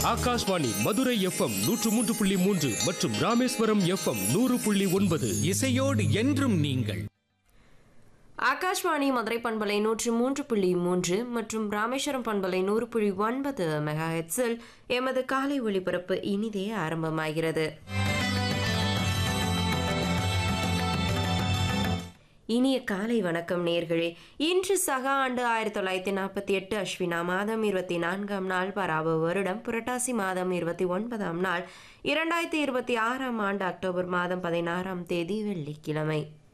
Akashvani Madurai FM நூற்று மூன்று புள்ளி மூன்று மற்றும் ராமேஸ்வரம் எஃப்எம் நூறு புள்ளி ஒன்பது இசையோடு என்றும் நீங்கள் ஆகாஷ்வாணி மதுரை பண்பலை நூற்று மூன்று புள்ளி மூன்று மற்றும் ராமேஸ்வரம் பண்பலை நூறு புள்ளி ஒன்பது மெகா ஹெட்ஸில் எமது காலை ஒளிபரப்பு இனிதே ஆரம்பமாகிறது இனிய காலை வணக்கம் நேர்களே இன்று சக ஆண்டு ஆயிரத்தி தொள்ளாயிரத்தி நாற்பத்தி எட்டு அஸ்வினா மாதம் இருபத்தி நான்காம் நாள் பராப வருடம் புரட்டாசி மாதம் இருபத்தி ஒன்பதாம் நாள் இரண்டாயிரத்தி இருபத்தி ஆறாம் ஆண்டு அக்டோபர் மாதம் பதினாறாம் தேதி வெள்ளிக்கிழமை